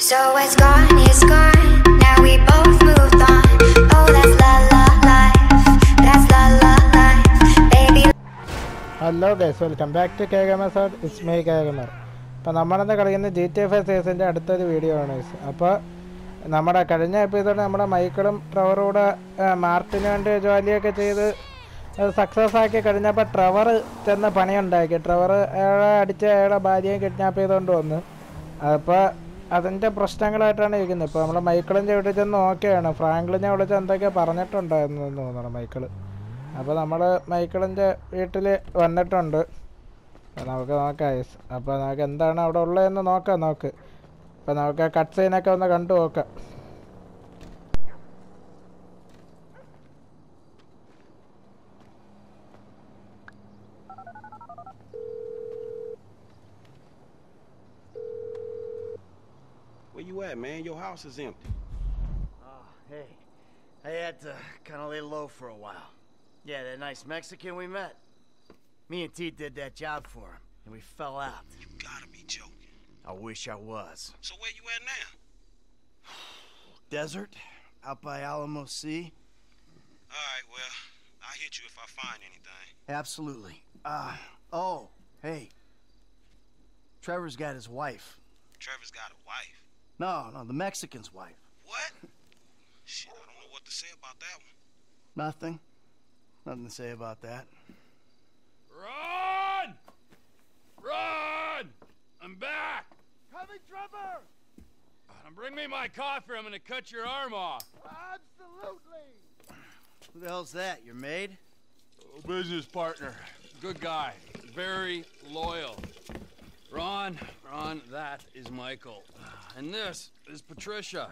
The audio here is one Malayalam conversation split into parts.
So what's gone is gone. Now we both moved on. Oh, that's la la life. That's la la life. Baby, hello guys welcome back to K gamer sir ഇസ്മൈ കെ ഗമർ അപ്പോൾ നമ്മളിന്ന് കളിക്കുന്ന ജി ടി എഫ് സീസൻ്റെ അടുത്തൊരു വീഡിയോ ആണ് ഗൈസ് അപ്പോൾ നമ്മുടെ കഴിഞ്ഞ എപ്പിസോഡ് നമ്മുടെ മൈക്കിളും ട്രവറും കൂടെ ആ, മാർട്ടിന് വേണ്ടി ജോലിയൊക്കെ ചെയ്ത് സക്സസ് ആക്കി കഴിഞ്ഞപ്പോൾ ട്രവർ ചെന്ന് പണിയുണ്ടാക്കി ട്രവർ അയാളെ അടിച്ച് അയാളെ ഭാര്യയെ കിഡ്നാപ്പ് ചെയ്തുകൊണ്ട് വന്ന് അപ്പോൾ അതിൻ്റെ പ്രശ്നങ്ങളായിട്ടാണ് ഇരിക്കുന്നത് ഇപ്പോൾ നമ്മൾ മൈക്കിളിൻ്റെ വീട്ടിൽ ചെന്ന് നോക്കുകയാണ് ഫ്രാങ്ക്ലിനെ വിളിച്ച് എന്തൊക്കെയോ പറഞ്ഞിട്ടുണ്ടായിരുന്നു എന്ന് തോന്നുന്നു മൈക്കിള് അപ്പോൾ നമ്മൾ മൈക്കിളിൻ്റെ വീട്ടിൽ വന്നിട്ടുണ്ട് അപ്പോൾ നമുക്ക് നോക്കാം ഐസ് അപ്പോൾ നമുക്ക് എന്താണ് അവിടെ ഉള്ളതെന്ന് നോക്കാം നോക്ക് അപ്പോൾ നമുക്ക് കട്ട് സീനൊക്കെ ഒന്ന് കണ്ടു നോക്കാം Where you at, man? Your house is empty. Oh, hey. I had to kind of lay low for a while. Yeah, that nice Mexican we met. Me and T did that job for him, and we fell out. You gotta be joking. I wish I was. So where you at now? Desert, out by Alamo Sea. All right, well, I'll hit you if I find anything. Absolutely. Uh, oh, hey. Trevor's got his wife. Trevor's got a wife. No, no, the Mexican's wife. What? Shit, I don't know what to say about that one. Nothing. Nothing to say about that. Run! Run! I'm back! Coming, Trevor! Now bring me my coffee. I'm gonna cut your arm off. Absolutely! Who the hell's that? Your maid? Oh, business partner. Good guy. Very loyal. Ron, Ron, that is Michael. And this is Patricia.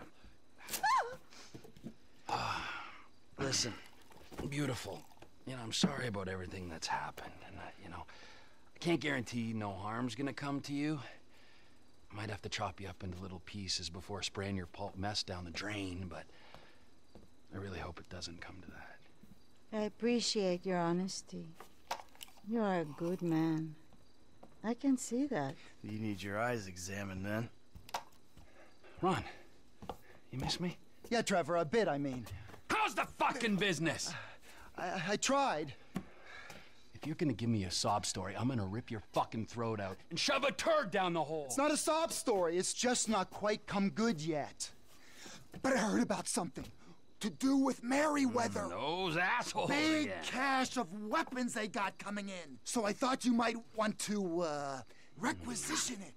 Ah, Listen, beautiful. You know, I'm sorry about everything that's happened. And, uh, you know, I can't guarantee no harm's gonna come to you. I might have to chop you up into little pieces before spraying your pulp mess down the drain, but I really hope it doesn't come to that. I appreciate your honesty. You are a good man. I can see that. You need your eyes examined then. Ron, you miss me? Yeah, Trevor, a bit, I mean. How's the fucking business? I, I tried. If you're gonna give me a sob story, I'm gonna rip your fucking throat out and shove a turd down the hole. It's not a sob story, it's just not quite come good yet. But I heard about something to do with Merryweather. Those assholes Big again. cache of weapons they got coming in. So I thought you might want to, uh, requisition it.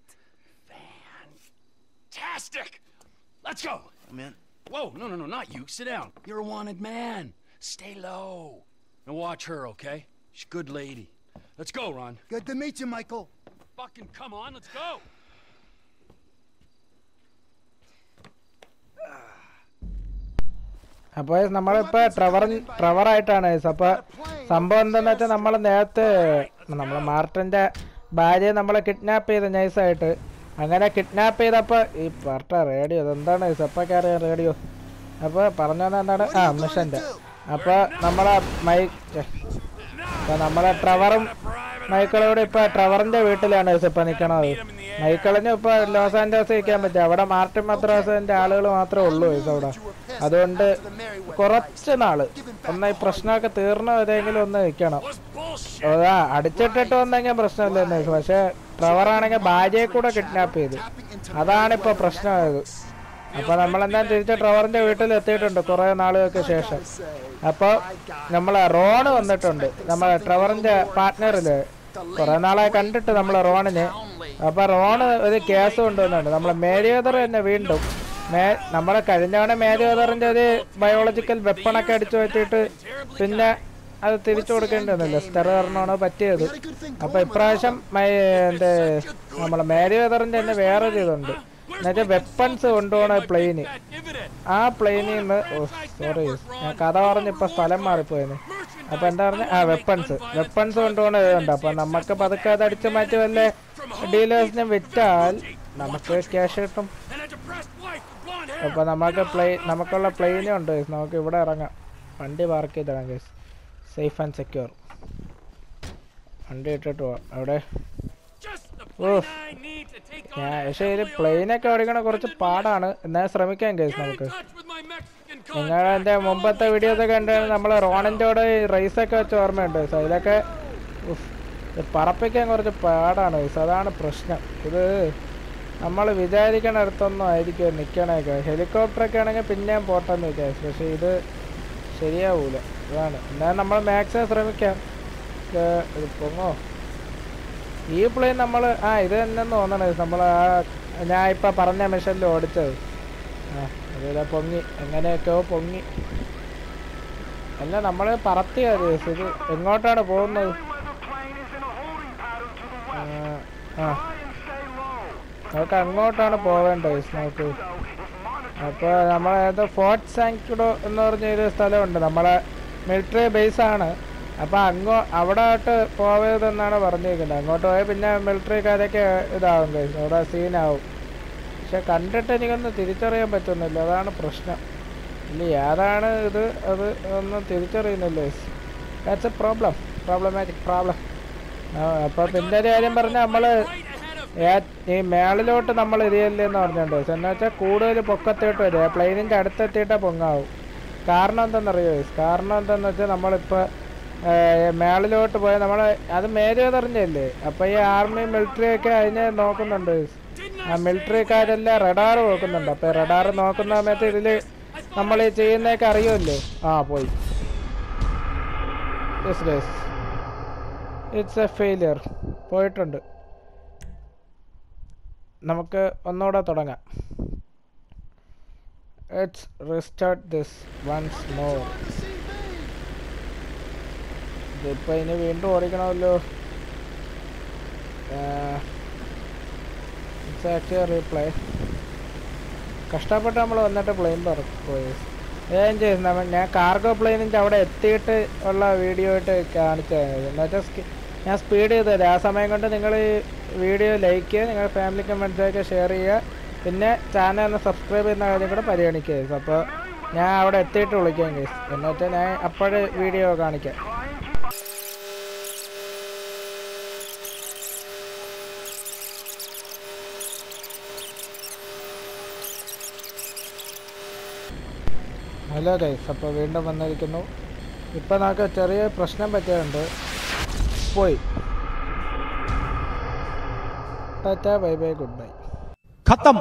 Fantastic! Let's go! I'm in. Whoa, no, no, no, not you. Sit down. You're a wanted man. Stay low. And watch her, okay? She's a good lady. Let's go, Ron. Good to meet you, Michael. Fucking come on, let's go! അപ്പോൾ നമ്മളിപ്പോൾ ട്രവർ ട്രവറായിട്ടാണ് അപ്പോൾ സംഭവം എന്താണെന്ന് വെച്ചാൽ നമ്മൾ നേരത്തെ നമ്മൾ മാർട്ടിൻ്റെ ഭാര്യയെ നമ്മളെ കിഡ്നാപ്പ് ചെയ്ത് നൈസായിട്ട് അങ്ങനെ കിഡ്നാപ്പ് ചെയ്തപ്പോൾ ഈ പറഞ്ഞ റേഡിയോ ഇതെന്താണ് സെപ്പൊക്കെ അറിയാം റേഡിയോ അപ്പോൾ പറഞ്ഞു വന്നത് എന്താണ് ആ മിഷൻ്റെ അപ്പോൾ നമ്മളെ മൈ അപ്പോൾ നമ്മളെ ട്രവറും മൈക്കിളോട് ഇപ്പോൾ ട്രവറിൻ്റെ വീട്ടിലാണ് ഇപ്പോൾ നിൽക്കണത് മൈക്കിളിന് ഇപ്പോൾ ലോസ് ആൻഡോസ് നിൽക്കാൻ പറ്റും അവിടെ മാർട്ടിൻ മദ്രാസിൻ്റെ ആളുകൾ മാത്രമേ ഉള്ളൂ ഇത് അവിടെ അതുകൊണ്ട് കുറച്ച് നാള് ഒന്ന് ഈ പ്രശ്നമൊക്കെ തീർന്ന വരെയെങ്കിലും ഒന്ന് നിൽക്കണം അതാ അടിച്ചിട്ടിട്ട് വന്നെങ്കിൽ പ്രശ്നമില്ലെന്ന് പക്ഷെ ട്രവറാണെങ്കിൽ ഭാര്യയെ കൂടെ കിഡ്നാപ്പ് ചെയ്തു അതാണിപ്പോ പ്രശ്നമായത് അപ്പൊ നമ്മളെന്താ തിരിച്ച് ട്രവറിന്റെ വീട്ടിൽ എത്തിയിട്ടുണ്ട് കുറെ നാളുകൾക്ക് ശേഷം അപ്പൊ നമ്മളെ റോണ് വന്നിട്ടുണ്ട് നമ്മളെ ട്രവറിന്റെ പാർട്ട്ണറില് കുറെ നാളായി കണ്ടിട്ട് നമ്മളെ റോണിന് അപ്പൊ റോണ് ഒരു കേസ് കൊണ്ടുവന്നുണ്ട് നമ്മളെ മേരിയോദർ തന്നെ വീണ്ടും മേ നമ്മളെ കഴിഞ്ഞവണ മേരിയോദറിന്റെ ഒരു ബയോളജിക്കൽ വെപ്പണൊക്കെ അടിച്ചു വെച്ചിട്ട് പിന്നെ അത് തിരിച്ചു കൊടുക്കേണ്ടി ലെസ്റ്റർ കാരണമാണ് പറ്റിയത് അപ്പൊ ഇപ്രാവശ്യം മൈ എന്ത് നമ്മളെ മേരിയോദറിന്റെ തന്നെ വേറൊരു ഇതുണ്ട് എന്നുവെച്ചാൽ വെപ്പൺസ് കൊണ്ടുപോകണ പ്ലെയിന് ആ പ്ലെയിനിൽ നിന്ന് ഓ സോറി ഞാൻ കഥ പറഞ്ഞിപ്പോ സ്ഥലം മാറിപ്പോയെന്ന് അപ്പൊ എന്താ പറഞ്ഞ ആ വെപ്പൺസ് വെപ്പൺസ് കൊണ്ടുപോകണ ഇതുണ്ട് അപ്പൊ നമുക്ക് പതുക്കെ അത് അടിച്ചു മാറ്റി വല്ല ഡീലേഴ്സിനെ വിറ്റാൽ നമുക്ക് ക്യാഷ് കിട്ടും And a depressed wife with blonde hair! അപ്പൊ നമുക്ക് പ്ലെയിൻ നമുക്കുള്ള പ്ലെയിനും ഉണ്ട് guys. നമുക്ക് ഇവിടെ ഇറങ്ങാം വണ്ടി പാർക്ക് ചെയ്തിടാം ഗൈസ് സേഫ് ആൻഡ് സെക്യൂർ വണ്ടി ഇട്ടിട്ട് പോവാം അവിടെ Just the ഓ ഞാൻ പക്ഷേ ഇത് പ്ലെയിനൊക്കെ ഓടിക്കണ കുറച്ച് പാടാണ് എന്നാൽ ശ്രമിക്കാം കേസ് നമുക്ക് നിങ്ങൾ എൻ്റെ മുമ്പത്തെ വീഡിയോസ് ഒക്കെ കണ്ടാൽ നമ്മൾ റോണിൻ്റെ കൂടെ റേസൊക്കെ വെച്ച് ഓർമ്മയുണ്ട് സോ ഇതൊക്കെ ഉഫ്, ഇത് പറപ്പിക്കാൻ കുറച്ച് പാടാണ് guys. അതാണ് പ്രശ്നം ഇത് നമ്മൾ വിചാരിക്കണ അടുത്തൊന്നും ആയിരിക്കും നിൽക്കണേക്കെ ഹെലികോപ്റ്ററൊക്കെ ആണെങ്കിൽ പിന്നെയും പോട്ടെന്ന് വിചാരിച്ചു പക്ഷേ ഇത് ശരിയാവൂല അതാണ് എന്നാൽ നമ്മൾ മാക്സിമം ശ്രമിക്കാം ഇത് ഇത് പൊങ്ങോ ഈ പ്ലെയിൻ നമ്മൾ ആ ഇത് തന്നെ തോന്നണത് നമ്മൾ ആ ഞാൻ ഇപ്പം പറഞ്ഞ മിഷനിൽ ഓടിച്ചത് ആ അതിലെ പൊങ്ങി എങ്ങനെയൊക്കെയോ പൊങ്ങി അല്ല നമ്മൾ പറത്തിയ ദിവസം ഇത് എങ്ങോട്ടാണ് പോകുന്നത് ആ, ആ നമുക്ക് അങ്ങോട്ടാണ് പോവേണ്ടത് നമുക്ക് അപ്പോൾ നമ്മളത് ഫോർട്ട് സാങ്ക്യുഡോ എന്ന് പറഞ്ഞ ഒരു സ്ഥലമുണ്ട് നമ്മളെ മിലിറ്ററി ബേസ് ആണ് അപ്പോൾ അങ്ങോ അവിടോട്ട് പോവരുതെന്നാണ് പറഞ്ഞിരിക്കുന്നത് അങ്ങോട്ട് പോയാൽ പിന്നെ മിലിറ്ററിക്കാരൊക്കെ ഇതാവും guys. അവിടെ സീനാവും പക്ഷെ കണ്ടിട്ട് എനിക്കൊന്നും തിരിച്ചറിയാൻ പറ്റുന്നില്ല അതാണ് പ്രശ്നം ഇല്ല ഏതാണ് ഇത് അത് ഒന്നും തിരിച്ചറിയുന്നില്ല that's a problem problematic problem അപ്പോൾ പിന്നെ ഒരു കാര്യം പറഞ്ഞാൽ നമ്മൾ ഈ മേളിലോട്ട് നമ്മൾ എരിയല്ലേ എന്ന് പറഞ്ഞിട്ടുണ്ട് എന്ന് വെച്ചാൽ കൂടുതൽ പൊക്കത്തോട്ട് വരിക പ്ലെയിനിൻ്റെ അടുത്തെത്തിയിട്ടേ പൊങ്ങാവും കാരണം എന്താണെന്നറിയോ കാരണം എന്താണെന്ന് വെച്ചാൽ നമ്മളിപ്പോൾ മേളിലോട്ട് പോയാൽ നമ്മൾ അത് മേലേതറിഞ്ഞല്ലേ അപ്പോൾ ഈ ആർമി മിലിറ്ററി ഒക്കെ അതിനെ നോക്കുന്നുണ്ട് ആ മിലിറ്ററിക്കാരെല്ലാം റഡാർ നോക്കുന്നുണ്ട് അപ്പോൾ റഡാർ നോക്കുന്ന സമയത്ത് ഇതിൽ നമ്മൾ ഈ ചെയ്യുന്നതൊക്കെ അറിയുമല്ലോ ആ പോയി yes yes it's a failure പോയിട്ടുണ്ട് നമുക്ക് ഒന്നുകൂടെ തുടങ്ങാം it's restart this once more ഇതിപ്പോൾ ഇനി വീണ്ടും ഓടിക്കണമല്ലോ ഇറ്റ്സ് ആക്ച്വലി റീപ്ലൈ കഷ്ടപ്പെട്ട് നമ്മൾ വന്നിട്ട് പ്ലെയിൻ പോയി ഏം ചെയ്യുന്ന ഞാൻ കാർഗോ പ്ലെയിനിൻ്റെ അവിടെ എത്തിയിട്ട് ഉള്ള വീഡിയോ ആയിട്ട് കാണിച്ചു തരുന്നത് എന്ന് വെച്ചാൽ ഞാൻ സ്പീഡ് ചെയ്ത് തരാം ആ സമയം കൊണ്ട് നിങ്ങൾ ഈ വീഡിയോ ലൈക്ക് ചെയ്യുക നിങ്ങളുടെ ഫാമിലിക്കും ഫ്രണ്ട്സൊക്കെ ഷെയർ ചെയ്യുക പിന്നെ ചാനൽ ഒന്ന് സബ്സ്ക്രൈബ് ചെയ്യുന്ന കാര്യം കൂടെ പരിഗണിക്കുക guys. അപ്പോൾ ഞാൻ അവിടെ എത്തിയിട്ട് വിളിക്കാം കേസ് എന്ന് വെച്ചാൽ ഞാൻ അപ്പോഴേ വീഡിയോ കാണിക്കാം ഹലോ ഗൈസ് അപ്പോൾ വീണ്ടും വന്നിരിക്കുന്നു ഇപ്പം നമുക്ക് ചെറിയ പ്രശ്നം പറ്റിയുണ്ട് പോയി tata bye bye goodbye खत्म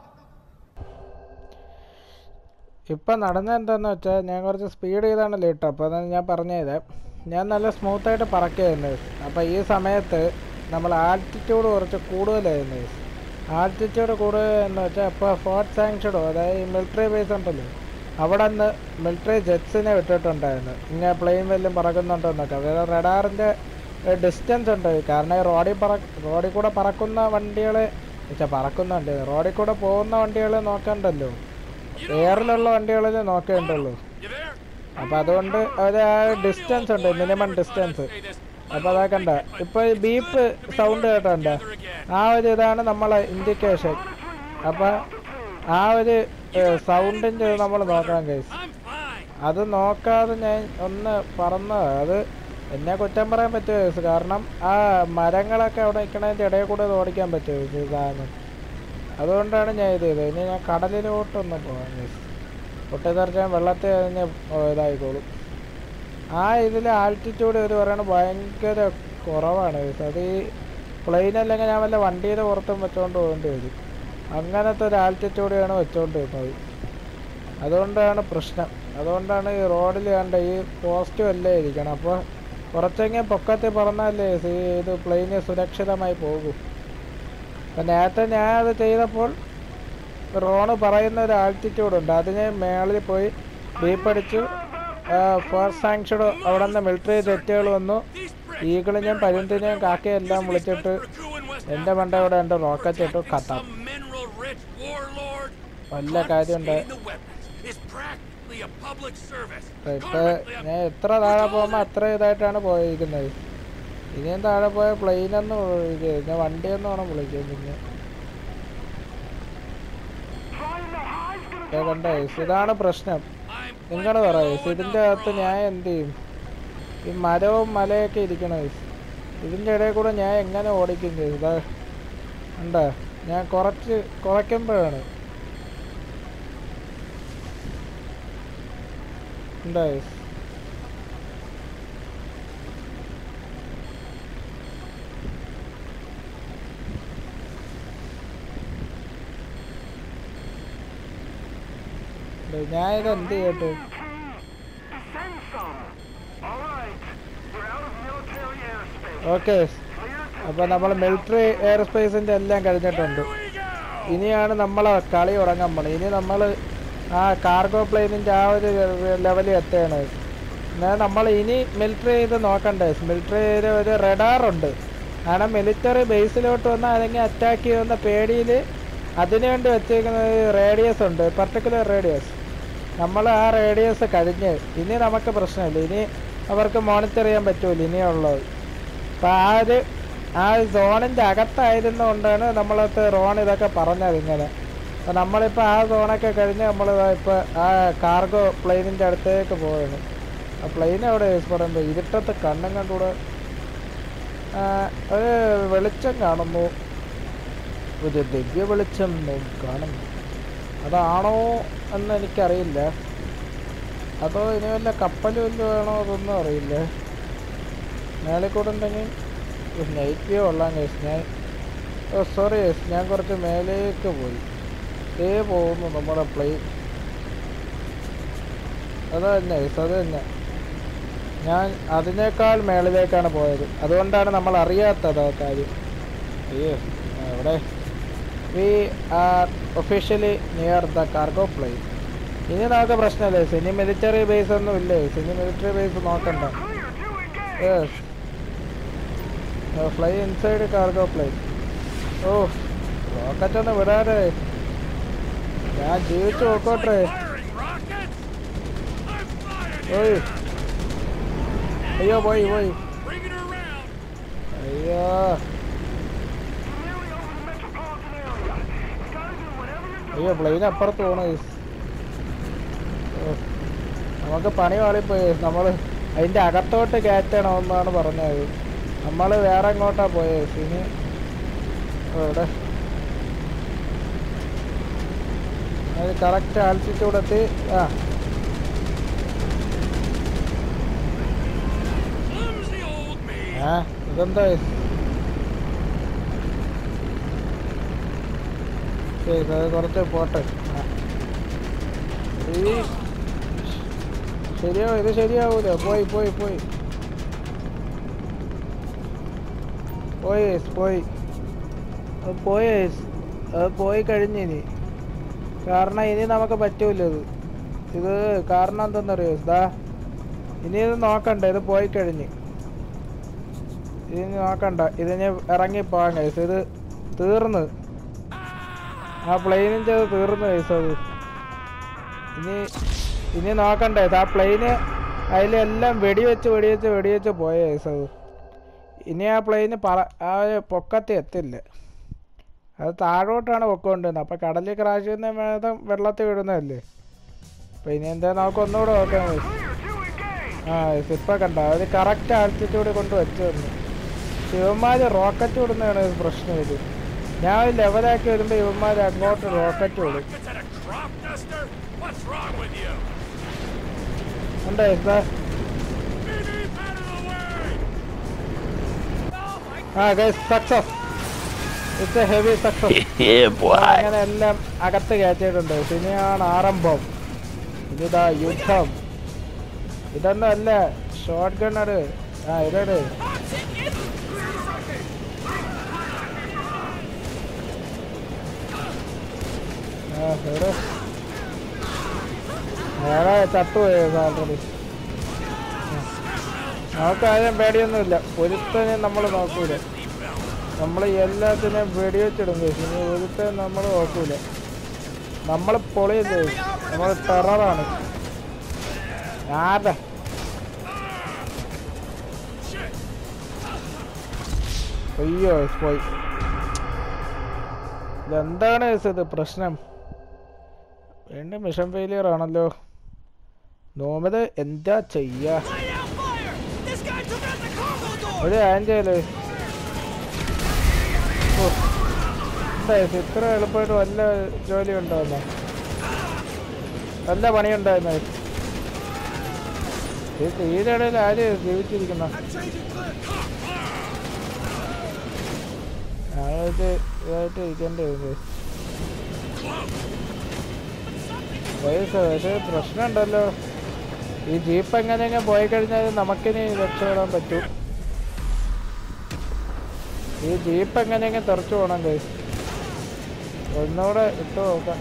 ഇപ്പം നടന്നത് എന്താണെന്ന് വെച്ചാൽ ഞാൻ കുറച്ച് സ്പീഡ് ചെയ്താണല്ലോ ഇട്ടോ അപ്പോൾ അതാണ് ഞാൻ പറഞ്ഞത് ഞാൻ നല്ല സ്മൂത്തായിട്ട് പറക്കുകയായിരുന്നു അപ്പോൾ ഈ സമയത്ത് നമ്മൾ ആൾട്ടിറ്റ്യൂഡ് കുറച്ച് കൂടുതലായിരുന്നു ആൾട്ടിറ്റ്യൂഡ് കൂടുതൽ എന്ന് വെച്ചാൽ ഇപ്പോൾ ഫോർട്ട് സാങ്ഷഡോ അതായത് ഈ മിലിറ്ററി ബേസ് ഉണ്ടല്ലോ അവിടെ നിന്ന് മിലിറ്ററി ജെറ്റ്സിനെ വിട്ടിട്ടുണ്ടായിരുന്നു ഇങ്ങനെ പ്ലെയിൻ വല്ലതും പറക്കുന്നുണ്ടോ എന്നൊക്കെ അതായത് റഡാറിൻ്റെ ഡിസ്റ്റൻസ് ഉണ്ട് കാരണം ഈ റോഡിൽ പറ റോഡിൽ കൂടെ പറക്കുന്ന വണ്ടികളെ വെച്ചാൽ പറക്കുന്നുണ്ട് റോഡിൽ കൂടെ പോകുന്ന വണ്ടികളെ നോക്കണ്ടല്ലോ എയറിലുള്ള വണ്ടികളിൽ നോക്കേണ്ടുള്ളൂ അപ്പം അതുകൊണ്ട് ഒരു ആ ഡിസ്റ്റൻസ് ഉണ്ട് മിനിമം ഡിസ്റ്റൻസ് അപ്പോൾ അതാ കണ്ട ഇപ്പോൾ ഈ ബീപ്പ് സൗണ്ട് കേട്ടോണ്ട ആ ഒരു ഇതാണ് നമ്മളെ ഇൻഡിക്കേഷൻ അപ്പം ആ ഒരു സൗണ്ടിൻ്റെ നമ്മൾ നോക്കണം കേസ് അത് നോക്കാതെ ഞാൻ ഒന്ന് പറന്നത് അത് എന്നെ കുറ്റം പറയാൻ പറ്റുമോ കേസ് കാരണം ആ മരങ്ങളൊക്കെ അവിടെ നിൽക്കണതിൻ്റെ ഇടയിൽ കൂടെ അത് ഓടിക്കാൻ പറ്റുമോ ഇത് സാധനം അതുകൊണ്ടാണ് ഞാൻ ഇത് ചെയ്തത് ഇനി ഞാൻ കടലിലോട്ടൊന്ന് പോകാം കേസ് പൊട്ടിത്തെറിച്ചാൽ വെള്ളത്തിൽ കഴിഞ്ഞ് ഇതായിക്കോളും ആ ഇതിൽ ആൾട്ടിറ്റ്യൂഡ് ഒരു പറയണത് ഭയങ്കര കുറവാണ് കേസ് അത് ഈ പ്ലെയിൻ അല്ലെങ്കിൽ ഞാൻ വല്ല വണ്ടിയുടെ പുറത്തും വെച്ചുകൊണ്ട് പോകേണ്ടി വരും അങ്ങനത്തെ ഒരു ആൾട്ടിറ്റ്യൂഡാണ് വെച്ചുകൊണ്ട് വരുന്നത് അതുകൊണ്ടാണ് പ്രശ്നം അതുകൊണ്ടാണ് ഈ റോഡിൽ കണ്ട ഈ പോസ്റ്റ് വല്ലേ ഇരിക്കണം അപ്പോൾ കുറച്ചെങ്കിലും പൊക്കത്തിൽ പറന്നാലേ ഈ ഇത് പ്ലെയിന് സുരക്ഷിതമായി പോകും അപ്പം നേരത്തെ ഞാൻ അത് ചെയ്തപ്പോൾ റോണ് പറയുന്ന ഒരു ആൾട്ടിറ്റ്യൂഡ് ഉണ്ട് അതിന് മേളിൽ പോയി ബീപ്പടിച്ചു ഫോർ സാങ്ഷഡ് അവിടെ നിന്ന് മിലിറ്ററി ജെറ്റുകൾ വന്നു ഈഗിളിനെയും പരുന്തിനെയും കാക്കയും എല്ലാം വിളിച്ചിട്ട് എൻ്റെ മണ്ട ഇവിടെ എൻ്റെ റോക്കറ്റ് ഇട്ടു കത്താം വല്ല കാര്യമുണ്ട് ഇപ്പൊ ഞാൻ എത്ര താഴെ പോകുമ്പോൾ അത്ര ഇതായിട്ടാണ് പോയിരിക്കുന്നത് ഇനിയും താഴെ പോയ പ്ലെയിനൊന്നും ഞാൻ വണ്ടിയൊന്നും വേണം വിളിക്കാൻ പിന്നെ കണ്ടോ ഇതാണ് പ്രശ്നം നിങ്ങൾ പറയും ഇതിൻ്റെ അകത്ത് ഞാൻ എന്ത് ചെയ്യും ഈ മരവും മലയൊക്കെ ഇരിക്കണം ഇതിൻ്റെ ഇടയിൽ കൂടെ ഞാൻ എങ്ങനെ ഓടിക്കും ചെയ്യും ഇതാ ഉണ്ടോ ഞാൻ കുറച്ച് കുറയ്ക്കുമ്പോഴാണ് ഉണ്ടോ ഞാൻ ഇത് എന്ത് ചെയ്യട്ടെ ഓക്കെ അപ്പോൾ നമ്മൾ മിലിറ്ററി എയർ സ്പേസിൻ്റെ എല്ലാം കഴിഞ്ഞിട്ടുണ്ട് ഇനിയാണ് നമ്മൾ കളി തുടങ്ങാൻ പോണത് ഇനി നമ്മൾ ആ കാർഗോ പ്ലെയിനിൻ്റെ ആ ഒരു ലെവലിൽ എത്തുകയാണ് എന്നാൽ നമ്മൾ ഇനി മിലിറ്ററി ചെയ്ത് നോക്കണ്ടേ മിലിറ്ററി ചെയ്ത് ഒരു റഡാറുണ്ട് കാരണം മിലിറ്ററി ബേസിലോട്ട് വന്നാൽ അല്ലെങ്കിൽ അറ്റാക്ക് ചെയ്യുന്ന പേടിയിൽ അതിനുവേണ്ടി വെച്ചേക്കുന്ന റേഡിയസ് ഉണ്ട് പർട്ടിക്കുലർ റേഡിയസ് നമ്മൾ ആ റേഡിയസ് കഴിഞ്ഞ് ഇനി നമുക്ക് പ്രശ്നമില്ല ഇനി അവർക്ക് മോണിറ്റർ ചെയ്യാൻ പറ്റൂല ഇനിയുള്ളത് അപ്പം ആ ഒരു ആ സോണിൻ്റെ അകത്തായിരുന്നുകൊണ്ടാണ് നമ്മളത് റോൺ ഇതൊക്കെ പറഞ്ഞത് ഇങ്ങനെ അപ്പം നമ്മളിപ്പോൾ ആ സോണൊക്കെ കഴിഞ്ഞ് നമ്മൾ ഇപ്പോൾ ആ കാർഗോ പ്ലെയിനിൻ്റെ അടുത്തേക്ക് പോവുകയാണ് ആ പ്ലെയിൻ എവിടെ പറയുമ്പോൾ ഇരുട്ടത്ത് കണ്ണും കണ്ടുകൂടെ ആ, ഒരു വെളിച്ചം കാണുന്നു ഒരു ദിവ്യ വെളിച്ചം നോക്കി കാണുന്നു അതാണോ എന്ന് എനിക്കറിയില്ല അതോ ഇനി വല്ല കപ്പൽ വല്ലതും വേണോ അതൊന്നും അറിയില്ല മേളിൽ കൂടെ ഉണ്ടെങ്കിൽ നൈറ്റ് വ്യൂ കൊള്ളാം കേസ് ഞാൻ ഓ സോറി കേസ് ഞാൻ കുറച്ച് മേലേക്ക് പോയി ഇതേ പോകുന്നു നമ്മുടെ പ്ലെയിൻ അത് തന്നെ കേസ് അത് തന്നെ ഞാൻ അതിനേക്കാൾ മേളിലേക്കാണ് പോയത് അതുകൊണ്ടാണ് നമ്മൾ അറിയാത്തത് ആ കാര്യം അയ്യോ എവിടെ we are officially near the cargo plane ഇനി നമുക്ക് പ്രശ്നമില്ലേ സിനി മിലിറ്ററി ബേസ് ഒന്നും ഇല്ലേ സിനി മിലിറ്ററി ബേസ് നോക്കണ്ട yes fly inside cargo plane ഓ റോക്കറ്റ് ഒന്ന് വിടാതെ ഞാൻ ജീവിച്ചു നോക്കോട്ടെ ഓയ് അയ്യോ പോയി പോയി അയ്യോ അയ്യോ പ്ലെയിൻ അപ്പുറത്ത് പോണ നമുക്ക് പണി പാളിപ്പോയി നമ്മൾ അതിൻ്റെ അകത്തോട്ട് കയറ്റണമെന്നാണ് പറഞ്ഞത് നമ്മൾ വേറെ എങ്ങോട്ടാ പോയത് ഇനി ഇവിടെ അത് കറക്റ്റ് ആൾട്ടിറ്റ്യൂഡ് എത്തി ആ ആ ഇതെന്താ ശരി അത് കുറച്ച് പോട്ടെ ആ. ഈ ശരിയാവും ഇത് ശരിയാവൂല പോയി പോയി പോയി പോയി ഏസ്, പോയി അത് പോയി ഏസ്. അത് പോയി കഴിഞ്ഞിനി കാരണം ഇനി നമുക്ക് പറ്റൂല ഇത് ഇത് കാരണം എന്തെന്നറിയോ ഇതാ ഇനി ഇത് നോക്കണ്ട ഇത് പോയി കഴിഞ്ഞ് ഇനി നോക്കണ്ട ഇതിന് ഇറങ്ങി പോകാൻ കഴിച്ചു ഇത് തീർന്ന് ആ പ്ലെയിനിൻ്റെ അത് തീർന്നു കഴിച്ചു അത് ഇനി ഇനി നോക്കണ്ടേ ഇത് ആ പ്ലെയിന് അതിലെല്ലാം വെടിവെച്ച് വെടിവെച്ച് വെടിവെച്ച് പോയ കേസ് അത് ഇനി ആ പ്ലെയിന് പറ ആ ഒരു പൊക്കത്തിൽ എത്തില്ല അത് താഴോട്ടാണ് പൊക്കോണ്ടിരുന്നത് അപ്പം കടലിൽ ക്രാഷ് ചെയ്യുന്ന വേദം വെള്ളത്തിൽ വിടുന്നതല്ലേ അപ്പം ഇനി എന്താ നമുക്ക് ഒന്നുകൂടെ നോക്കാം guys. ആ ഇപ്പം കണ്ട അത് കറക്റ്റ് ആൾട്ടിറ്റ്യൂഡ് കൊണ്ട് വെച്ച് തന്നു ഇവന്മാർ റോക്കറ്റ് വിടുന്നതാണ് ഒരു പ്രശ്നം ഇത് ഞാൻ ഒരു ലെവലാക്കി വരുമ്പോൾ ഇവന്മാർ അങ്ങോട്ട് റോക്കറ്റ് വിടും ഉണ്ടോ എന്താ ആ guys success it's a heavy success അങ്ങനെ എല്ലാം അകത്ത് കയറ്റിയിട്ടുണ്ട് ഇനിയാണ് ആരംഭം ഇതാ യുദ്ധം ഇതൊന്നും അല്ല ഷോർട്ട് ഗണ്ണറ് ആ ഇതാണ് ആ എവിടെ വേറെ ചത്തുപോയത് ആൾറെഡി നമുക്ക് ആരും പേടിയൊന്നുമില്ല ഒരുത്തനെ നമ്മൾ നോക്കൂല നമ്മൾ എല്ലാത്തിനെയും വെടിവെച്ചിടും guys. ഇനി ഒരുത്തനെ നമ്മൾ നോക്കൂല നമ്മൾ പൊളിയല്ലേ നമ്മൾ ടെററാണ് ആരുടെ അയ്യോ പോയി ഇതെന്താണ് guys ഇത് പ്രശ്നം വീണ്ടും മിഷൻ ഫെയിലിയർ ആണല്ലോ നോമത് എന്താ ചെയ്യാ ഒരു ആൻഡ് ചെയ്യല്ലേ ഓ എന്താ ഇത് ഇത്ര എളുപ്പമായിട്ട് വല്ല ജോലി ഉണ്ടോന്നോ നല്ല പണിയുണ്ടായിരുന്നു ഈ തീരടയിൽ ആര് ജീവിച്ചിരിക്കുന്ന ഞാനിത് ഇതായിട്ട് ഇരിക്കേണ്ടി വരും ഗൈസ് ഒരു പ്രശ്നമുണ്ടല്ലോ ഈ ജീപ്പ് എങ്ങനെയെങ്കിലും പോയി കഴിഞ്ഞാൽ നമുക്കിനി രക്ഷപ്പെടാൻ പറ്റും ഈ ജീപ്പ് എങ്ങനെയെങ്കിലും തെറിച്ചു പോകണം ഗൈസ് ഒന്നുകൂടെ ഇട്ട് നോക്കാം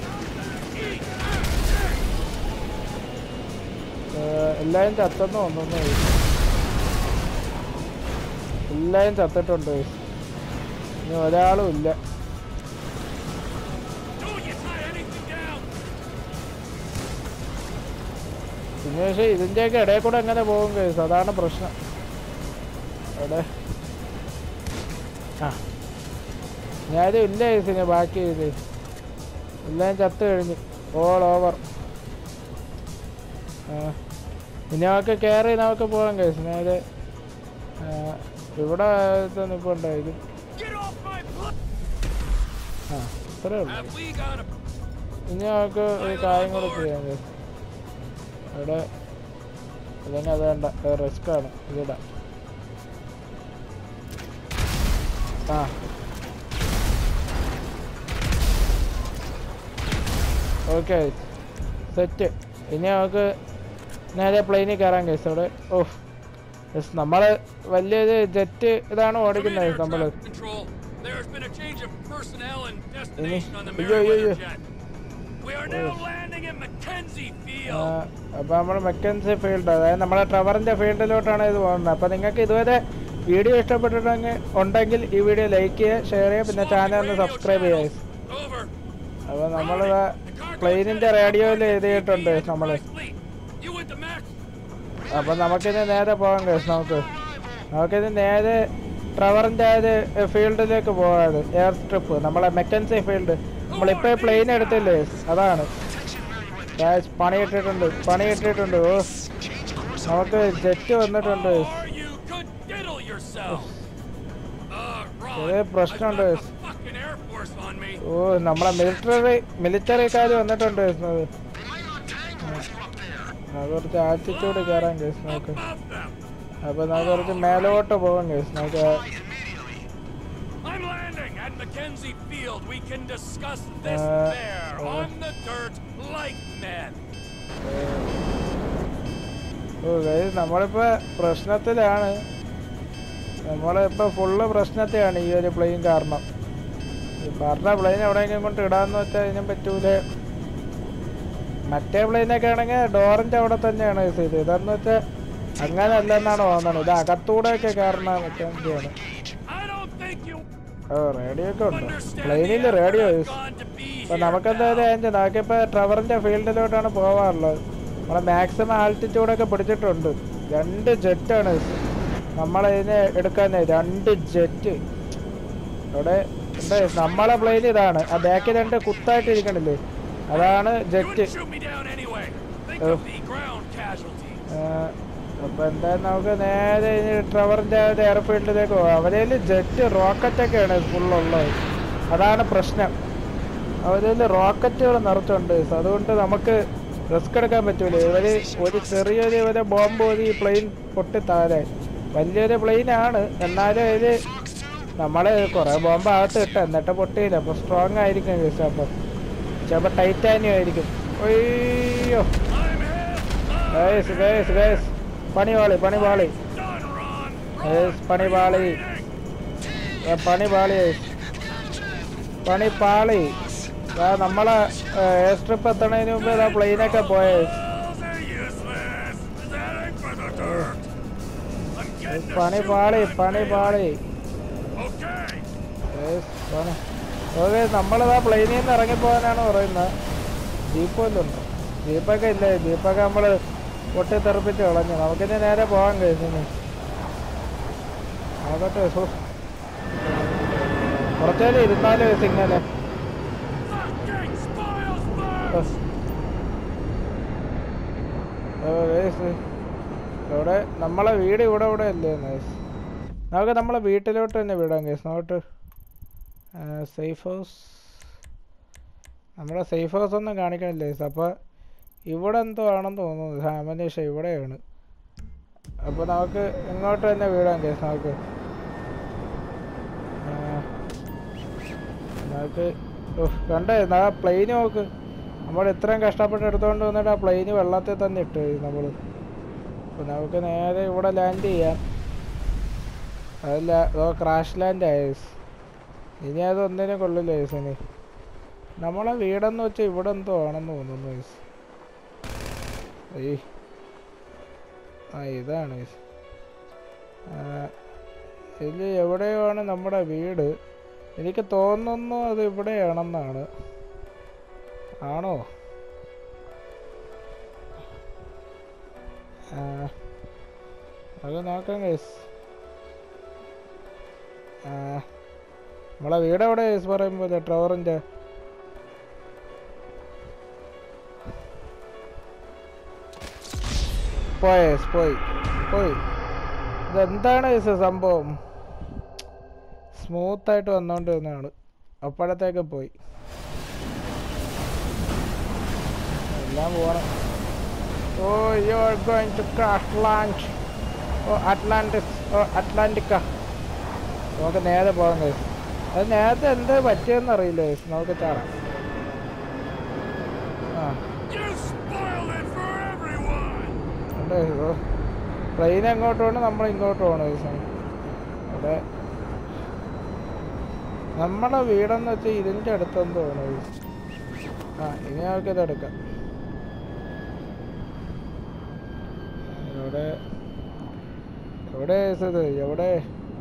ഏഹ് എല്ലാവരും ചത്തെന്ന് തോന്നുന്നു guys. എല്ലാവരും ചത്തിട്ടുണ്ട് guys. ഇനി ഒരാളും ഇല്ല പിന്നെ പക്ഷേ ഇതിൻ്റെയൊക്കെ ഇടയിൽ കൂടെ എങ്ങനെ പോകും കേസ് അതാണ് പ്രശ്നം എവിടെ ആ ഞാനും ഇല്ല കേസിന് ബാക്കി ഇത് എല്ലാം ചത്ത് കഴിഞ്ഞ് ഓൾ ഓവർ ഇനി നമുക്ക് കയറി നമുക്ക് പോകാം കേസ് നേരെ ആ, ഇവിടെ ഇപ്പോൾ ഉണ്ടായിരിക്കും ആ ഇത്രേ ഉള്ളൂ ഇനി നമുക്ക് ഒരു കാര്യം കൂടെ ചെയ്യാം കേസ് അവിടെ അല്ലെങ്കിൽ അത് വേണ്ട റിസ്ക് ആണ് ഇതിടാം ആ ഓക്കെ സെറ്റ് ഇനി നമുക്ക് നേരെ പ്ലെയിനിൽ കയറാൻ കേസ് അവിടെ ഓ യെസ് നമ്മൾ വലിയൊരു ജെറ്റ് ഇതാണ് ഓടിക്കുന്നത് നമ്മൾ Control. There's been a change of personnel and Ini. destination on the Yo, yo, yo. Merriweather jet. We are now landing in Mackenzie Field. അപ്പോൾ നമ്മൾ മെക്കൻസി ഫീൽഡ് അതായത് നമ്മുടെ ട്രവറിൻ്റെ ഫീൽഡിലോട്ടാണ് ഇത് പോകുന്നത് അപ്പോൾ നിങ്ങൾക്ക് ഇതുവരെ വീഡിയോ ഇഷ്ടപ്പെട്ടിട്ടുണ്ടെങ്കിൽ ഉണ്ടെങ്കിൽ ഈ വീഡിയോ ലൈക്ക് ചെയ്യുക ഷെയർ ചെയ്യുക പിന്നെ ചാനൽ ഒന്ന് സബ്സ്ക്രൈബ് ചെയ്യുക Over. അപ്പോൾ നമ്മൾ പ്ലെയിനിൻ്റെ റേഡിയോയിൽ എഴുതിയിട്ടുണ്ട് നമ്മൾ Fleet. You with the Mac? അപ്പോൾ നമുക്കിനി നേരെ പോകാം കേസ് നമുക്ക് നമുക്കിനി നേരെ ട്രവറിൻ്റെ ഒരു ഫീൽഡിലേക്ക് പോകാത് എയർ സ്ട്രിപ്പ് നമ്മളെ മെക്കൻസി ഫീൽഡ് നമ്മളിപ്പോൾ പ്ലെയിൻ എടുത്തില്ലേ അതാണ് Guys, പണിയിട്ടിട്ടുണ്ട് പണിയിട്ടിട്ടുണ്ട് ഓ നമുക്ക് ജെറ്റ് വന്നിട്ടുണ്ട് Or you could diddle yourself. Uh, ചെറിയ Ron, I've പ്രശ്നമുണ്ട് got the fucking Air Force on me. ഓ നമ്മളെ മിലിറ്ററി മിലിറ്ററിക്കാർ വന്നിട്ടുണ്ട് guys. അത്. ആ, കുറച്ച് ആറ്റിറ്റ്യൂഡ് കയറാൻ കേസ് നമുക്ക് Above them. അപ്പോൾ നമുക്ക് കുറച്ച് മേലോട്ട് പോകാം കേസ് നമുക്ക് I'm landing at Mackenzie Field. We can discuss this Uh, there uh. on the dirt like men. ഓ ഗൈസ് നമ്മളിപ്പോ പ്രശ്നത്തിലാണ് നമ്മളിപ്പോ ഫുള്ള് പ്രശ്നത്തിലാണ് ഈ ഒരു പ്ലെയിൻ കാരണം ഈ പറഞ്ഞ പ്ലെയിൻ എവിടെയെങ്കിലും കൊണ്ട് ഇടാന്ന് വെച്ചാൽ അതിനും പറ്റൂല മറ്റേ പ്ലെയിനൊക്കെ ആണെങ്കിൽ ഡോറിന്റെ അവിടെ തന്നെയാണ് ഇത് ഇത് ഇതെന്ന് വെച്ചാൽ അങ്ങനെ അല്ലെന്നാണ് തോന്നുന്നത് ഇത് അകത്തൂടെ ഒക്കെ കയറണ മെക്കാനിക്കാണ് I don't think you ഓ റേഡിയോ ഒക്കെ ഉണ്ട് understand പ്ലെയിനിൽ the radio effort I've gone to be അപ്പൊ here. നമുക്കെന്തായാലും അതിന്റെ നമുക്കിപ്പോ ട്രവറിന്റെ ഫീൽഡിലോട്ടാണ് പോവാറുള്ളത് നമ്മളെ മാക്സിമം ആൾട്ടിറ്റ്യൂഡ് ഒക്കെ പിടിച്ചിട്ടുണ്ട് രണ്ട് ജെറ്റാണ് നമ്മളതിനെ എടുക്കാൻ രണ്ട് ജെറ്റ് അവിടെ എന്താ നമ്മളെ പ്ലെയിൻ ഇതാണ് ആ ബാക്കിൽ രണ്ട് കുത്തായിട്ട് ഇരിക്കണില്ലേ അതാണ് You jet wouldn't shoot me down anyway. Think Oh. of the ground casualties. അപ്പൊ എന്തായാലും നമുക്ക് നേരെ ഇനി ട്രവറിന്റെ എയർഫീൽഡിലേക്ക് പോകാം അവരേല് ജെറ്റ് റോക്കറ്റ് ഒക്കെയാണ് ഫുള്ളുള്ളത് അതാണ് പ്രശ്നം അവരിൽ റോക്കറ്റുകൾ നിറച്ചുണ്ട് അതുകൊണ്ട് നമുക്ക് റിസ്ക് എടുക്കാൻ പറ്റൂല ഇവര് ഒരു ചെറിയൊരു ഇവരെ ബോംബ് പോയി ഈ പ്ലെയിൻ പൊട്ടി താഴെ വലിയൊരു പ്ലെയിൻ ആണ് എന്നാലും അതില് നമ്മള് കുറെ ബോംബ് അകത്ത് ഇട്ട എന്നിട്ട് പൊട്ടിയില്ല അപ്പൊ സ്ട്രോങ് ആയിരിക്കും ചിലപ്പോ ചിലപ്പോ ടൈറ്റാനിയം ആയിരിക്കും അയ്യോ I'm hit. I'm guys guys guys പണി പാളി പണി പാളി done, Ron. ഗൈസ് പണി പാളി ഏ, പണി പാളി ഗൈസ് പണി പാളി ദാ നമ്മളെ എയർ സ്ട്രിപ്പ് എത്തണതിന് മുമ്പ് ഇതാ പ്ലെയിനൊക്കെ പോയ Balls are useless. That ain't for the dirt. I'm getting പണി പാളി പണി പാളി Okay. ഗൈസ് പണി ഓക്കെ നമ്മളിതാ പ്ലെയിനിൽ നിന്ന് ഇറങ്ങിപ്പോകാനാണ് പറയുന്നത് ജീപ്പ് വല്ലതും ഉണ്ടോ ജീപ്പൊക്കെ ഇല്ല ജീപ്പൊക്കെ നമ്മൾ പൊട്ടി തെറിപ്പിച്ച് കളഞ്ഞു നമുക്കിനി നേരെ പോകാൻ കഴിയുന്നു ആകട്ടെ സോ കുറച്ചേരം ഇരുന്നാല് സിഗ്നല് Fucking spoils birds. ഇവിടെ നമ്മളെ വീട് ഇവിടെ ഇവിടെ അല്ലേ നൈസ് നമുക്ക് നമ്മളെ വീട്ടിലോട്ട് തന്നെ വിടാം കേസ് നോട്ട് സേഫ് ഹൗസ് നമ്മുടെ സേഫ് ഹൗസ് ഒന്നും കാണിക്കണില്ല ഗൈസ് അപ്പോൾ ഇവിടെ എന്തോ ആണെന്ന് തോന്നുന്നു സാമന്വേഷ ഇവിടെയാണ് അപ്പോൾ നമുക്ക് ഇങ്ങോട്ട് തന്നെ വീടാം കേസ് നമുക്ക് ആ, നമുക്ക് ഉഫ്, കണ്ടേ ആ പ്ലെയിന് നോക്ക് നമ്മൾ ഇത്രയും കഷ്ടപ്പെട്ട് എടുത്തുകൊണ്ട് വന്നിട്ട് ആ പ്ലെയിന് വെള്ളത്തിൽ തന്നെ ഇട്ട് നമ്മൾ അപ്പോൾ നമുക്ക് നേരെ ഇവിടെ ലാൻഡ് ചെയ്യാം അതല്ല അതോ ക്രാഷ് ലാൻഡ് ആയേസ് ഇനി അത് ഒന്നിനും കൊള്ളില്ല യേസ് ഇനി നമ്മളെ വീടെന്ന് വെച്ചാൽ ഇവിടെ എന്തോ ആണെന്ന് തോന്നുന്നു യേസ് ഏയ് ആ ഇതാണ് യേസ് ഇതിൽ എവിടെയോ ആണ് നമ്മുടെ വീട് എനിക്ക് തോന്നുന്നു അത് ഇവിടെയാണെന്നാണ് ആണോ ആ, അത് നോക്കാം ഗൈസ് നമ്മളെ വീട് എവിടെ ഗൈസ് പറയുമ്പോൾ ട്രവറിൻ്റെ പോയേസ് പോയി പോയി ഇതെന്താണ് ഗൈസ് സംഭവം സ്മൂത്തായിട്ട് വന്നുകൊണ്ടിരുന്നതാണ് അപ്പോഴത്തേക്കും പോയി എല്ലാം പോകണം oh you are going to crash land ഓ അറ്റ്ലാന്റിസ് ഓ അറ്റ്ലാന്റിക്ക നമുക്ക് നേരെ പോകാം കേസ് അത് നേരത്തെ എന്ത് പറ്റിയെന്ന് അറിയില്ല കേസ് നമുക്ക് ചാടാം ആ You spoiled it for everyone! ഉണ്ട് ഓ ട്രെയിൻ എങ്ങോട്ട് പോകണം നമ്മൾ ഇങ്ങോട്ട് പോകണം കേസ് അവിടെ നമ്മുടെ വീടെന്ന് വെച്ചാൽ ഇതിൻ്റെ അടുത്തെന്ന് തോന്നുന്നു guys. ആ ഇനി നമുക്ക് ഇത് എടുക്കാം എവിടെ എവിടെ guys ഇത് എവിടെ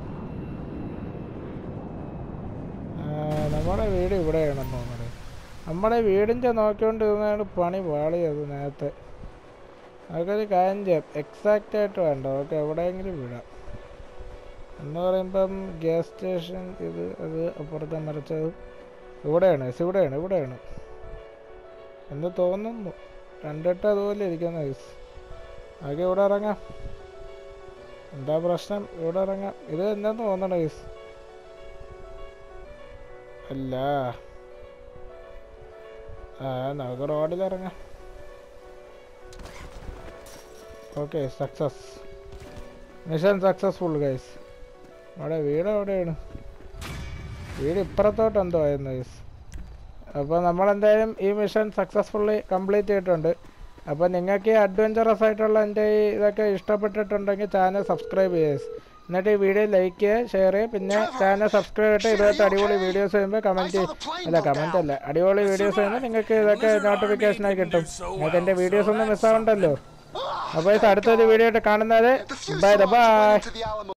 ആ, നമ്മുടെ വീട് ഇവിടെയാണെന്ന് തോന്നുന്നത് നമ്മുടെ വീടിൻ്റെ നോക്കിക്കൊണ്ടിരുന്നാണ് പണി പാളിയത് നേരത്തെ നമുക്കൊരു കാര്യം ചെയ്യാം എക്സാക്റ്റ് ആയിട്ട് വേണ്ട നമുക്ക് എവിടെയെങ്കിലും വിടാം എന്ന് പറയുമ്പം ഗ്യാസ് സ്റ്റേഷൻ ഇത് അത് അപ്പുറത്തെ മറിച്ചത് ഇവിടെയാണ് yes, ഇവിടെയാണ് ഇവിടെയാണ് എന്ന് തോന്നുന്നു കണ്ടിട്ട് അതുപോലെ ഇരിക്കുന്ന ഐസ് ആകെ ഇവിടെ ഇറങ്ങാം എന്താ പ്രശ്നം ഇവിടെ ഇറങ്ങാം ഇത് എന്താന്ന് തോന്നണ ഐസ് അല്ല ആ നമുക്ക് റോഡിൽ ഇറങ്ങാം okay success mission successful guys നമ്മുടെ വീട് എവിടെയാണ് വീട് ഇപ്പുറത്തോട്ട് എന്തോ ആയിരുന്നു ഗൈസ് അപ്പോൾ നമ്മളെന്തായാലും ഈ മിഷൻ സക്സസ്ഫുള്ളി കംപ്ലീറ്റ് ചെയ്തിട്ടുണ്ട് അപ്പോൾ നിങ്ങൾക്ക് ഈ അഡ്വഞ്ചറസ് ആയിട്ടുള്ള എൻ്റെ ഈ ഇതൊക്കെ ഇഷ്ടപ്പെട്ടിട്ടുണ്ടെങ്കിൽ ചാനൽ സബ്സ്ക്രൈബ് ചെയ്യുക എന്നിട്ട് ഈ വീഡിയോ ലൈക്ക് ചെയ്യുക ഷെയർ ചെയ്യുക പിന്നെ ചാനൽ സബ്സ്ക്രൈബ് ചെയ്തിട്ട് ഇതുപോലത്തെ അടിപൊളി വീഡിയോസ് ചെയ്യുമ്പോൾ കമൻറ്റ് അല്ല കമൻറ്റ് അല്ല അടിപൊളി വീഡിയോസ് ചെയ്യുമ്പോൾ നിങ്ങൾക്ക് ഇതൊക്കെ നോട്ടിഫിക്കേഷനായി കിട്ടും നിങ്ങൾക്ക് എൻ്റെ വീഡിയോസ് ഒന്നും മിസ്സാവണ്ടല്ലോ അപ്പോൾ അടുത്തൊരു വീഡിയോ ആയിട്ട് കാണുന്നത് bye bye to the Alamo.